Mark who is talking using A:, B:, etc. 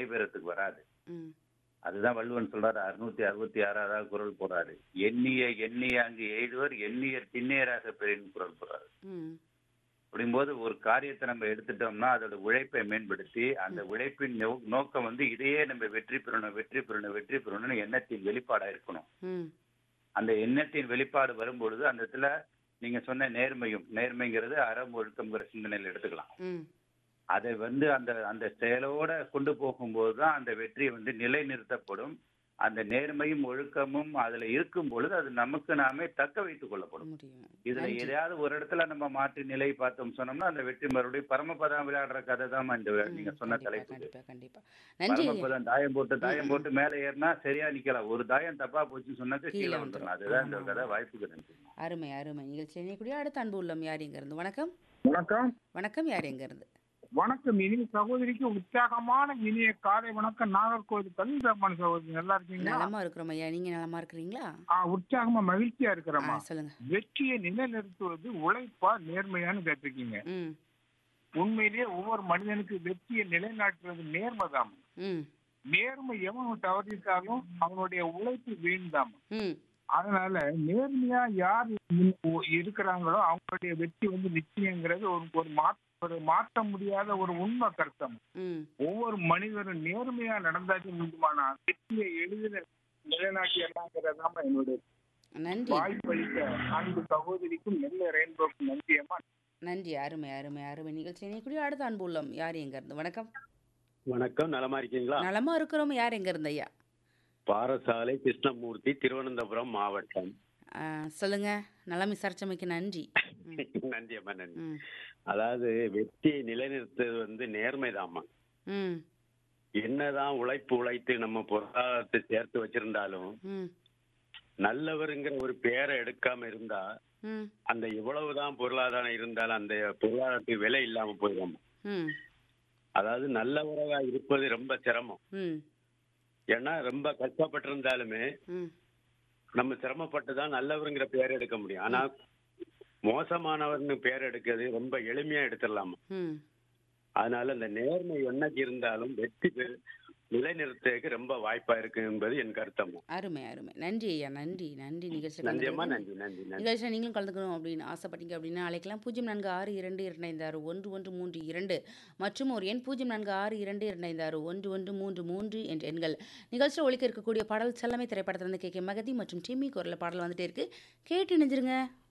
A: நடைபெறத்துக்கு வராது
B: ம்
A: அதுதான் வள்ளுவன் சொல்றாரு அறுநூத்தி அறுபத்தி ஆறாவது குரல் போறாரு எண்ணிய எண்ணிய அங்கு எய்துவர் எண்ணியர் திண்ணியராக பெரின் குரல் போறாரு
B: ம்
A: அப்படிங்கும்போது ஒரு காரியத்தை நம்ம எடுத்துட்டோம்னா அதோட உழைப்பை மேம்படுத்தி அந்த உழைப்பின் நோ- நோக்கம் வந்து இதையே நம்ம வெற்றி பெறணும் வெற்றி பெறணும் வெற்றி பெறணும்னு எண்ணத்தின் வெளிப்பாடா இருக்கணும்
B: ம்
A: அந்த எண்ணத்தின் வெளிப்பாடு வரும்பொழுது அந்த இடத்துல நீங்க சொன்ன நேர்மையும் நேர்மைங்கிறது அறம் ஒழுக்கம்ங்கிற சிந்தனையில் எடுத்துக்கலாம்
B: ம்
A: அதை வந்து அந்த அந்த செயலோட கொண்டு போகும்போது தான் அந்த வெற்றி வந்து நிலைநிறுத்தப்படும் அந்த நேர்மையும் ஒழுக்கமும் அதுல இருக்கும் பொழுது அது நமக்கு நாமே தக்க வைத்துக் கொள்ளப்படும்
B: முடியும்
A: இதுல
B: நன்றி.
A: எதையாவது ஒரு இடத்துல நம்ம மாற்றி நிலை பார்த்தோம் சொன்னோம்னா அந்த வெற்றி மறுபடியும் பரமபதம் விளையாடுற கதை தான் இந்த
B: ம்,
A: நீங்க சொன்ன
B: கண்டிப்பா
A: தலைப்பு
B: கண்டிப்பா கண்டிப்பா நன்றி
A: பரமபதம் தாயம் போட்டு தாயம் போட்டு மேலே ஏறினா சரியா நிக்கலாம் ஒரு தாயம் தப்பா போச்சுன்னு சொன்னாக்க
B: கீழே
A: கீழே
B: வந்துரும்.
A: வந்துடும் அதுதான் இந்த
B: ஆமா,
A: கதை
B: ஆமா.
A: வாய்ப்புக்கு நன்றி
B: அருமை அருமை நிகழ்ச்சி இணையக்கூடிய அடுத்த அன்பு உள்ளம் யார் எங்க இருந்து வணக்கம்
C: வணக்கம்
B: வணக்கம் யார் எங்க இருந்து
C: வணக்கம் இனிய சகோதரிக்கு உற்சாகமான இனிய காலை வணக்கம் நாகர்கோவில் கலிதம்மன் சகோதரி நல்லா இருக்கீங்களா
B: நலமா இருக்கிறோம் ஐயா நீங்க நலமா இருக்கிறீங்களா
C: ஆ, உற்சாகமா மகிழ்ச்சியா
B: ஆ,
C: இருக்கிறோமா
B: சொல்லுங்க
C: வெற்றியை நிலைநிறுத்துவது உழைப்பா நேர்மையான்னு கேட்டிருக்கீங்க
B: ம்
C: உண்மையிலேயே ஒவ்வொரு மனிதனுக்கு வெற்றியை நிலைநாட்டுறது நேர்மைதாம்
B: ம்
C: நேர்மை எவன் தவறிட்டாலும் அவனுடைய உழைப்பு வீண்தாம்
B: ம்
C: அதனால நேர்மையா யார் இ- இருக்கிறாங்களோ அவங்களுடைய வெற்றி வந்து நிச்சயங்கிறது ஒரு ஒரு மா- ஒரு மாற்ற முடியாத ஒரு உண்மை கருத்தம்
B: ம்
C: ஒவ்வொரு மனிதரும் நேர்மையா நடந்தாச்சு முடியுமானா வெற்றியை எளிதில் நிலைநாட்டியலாங்கிறதாம என்னுடைய
B: நன்றி
C: வாய்ப்பளித்த அன்பு சகோதரிக்கும் நெல்லை ரெயின்போக்கும் நன்றியம்மா
B: நன்றி அருமை அருமை அருமை நிகழ்ச்சி இணையக்கூடிய அடுத்த அன்பு உள்ளம் யார் எங்க இருந்து வணக்கம்
D: வணக்கம் நலமா இருக்கீங்களா
B: நலமா இருக்கிறோம் யார் எங்க இருந்து ஐயா
D: பாரசாலை கிருஷ்ணமூர்த்தி திருவனந்தபுரம் மாவட்டம்
B: ஆ, சொல்லுங்க நலம் விசாரிச்சமைக்கு நன்றி ம்,
D: நன்றி அம்மா நன்றி
B: ம்
D: அதாவது வெற்றியை நிலைநிறுத்துவது வந்து நேர்மைதாம்மா
B: ம்
D: என்னதான் உழைப்பு உழைத்து நம்ம பொருளாதாரத்தை சேர்த்து வச்சிருந்தாலும்
B: ம்
D: நல்லவருங்கிற ஒரு பேரை எடுக்காம இருந்தா
B: ம்
D: அந்த எவ்வளவுதான் பொருளாதாரம் இருந்தாலும் அந்த பொருளாதாரத்துக்கு விலை இல்லாம போயிடும்
B: ம்
D: அதாவது நல்லவராக இருப்பது ரொம்ப சிரமம்
B: ம்
D: ஏன்னா ரொம்ப கஷ்டப்பட்டிருந்தாலுமே
B: ம்
D: நம்ம சிரமப்பட்டு தான் நல்லவருங்கிற பேர் எடுக்க முடியும் ஆனா மோசமானவர்னு பேர் எடுக்கிறது ரொம்ப எளிமையா எடுத்துடலாமா
B: ம்
D: அதனால இந்த நேர்மை என்னைக்கு இருந்தாலும் வெற்றி பெறு நிலைநிறுத்ததுக்கு ரொம்ப வாய்ப்பா இருக்கு என்பது என் கருத்தம்மா
B: அருமை அருமை நன்றி ஐயா நன்றி நன்றி நிகழ்ச்சி
D: நன்றி அம்மா
B: கலந்துக்கிறதுக்கு.
D: நன்றி நன்றி நன்றி
B: நிகழ்ச்சியில் நீங்களும் கலந்துக்கணும் அப்படின்னு ஆசைப்பட்டீங்க அப்படின்னா அழைக்கலாம் பூஜ்ஜியம் நான்கு ஆறு இரண்டு இரண்டு ஐந்து ஆறு ஒன்று ஒன்று மூன்று இரண்டு மற்றும் ஒரு எண் பூஜ்ஜியம் நான்கு ஆறு இரண்டு இரண்டு ஐந்து ஆறு ஒன்று ஒன்று மூன்று மூன்று என்ற எண்கள் நிகழ்ச்சியில் ஒழிக்க இருக்கக்கூடிய பாடல் செல்லமை திரைப்படத்திலிருந்து கே கே மகதி மற்றும் டிமி குரல பாடல் வந்துட்டே இருக்கு கேட்டு இணைஞ்சிருங்க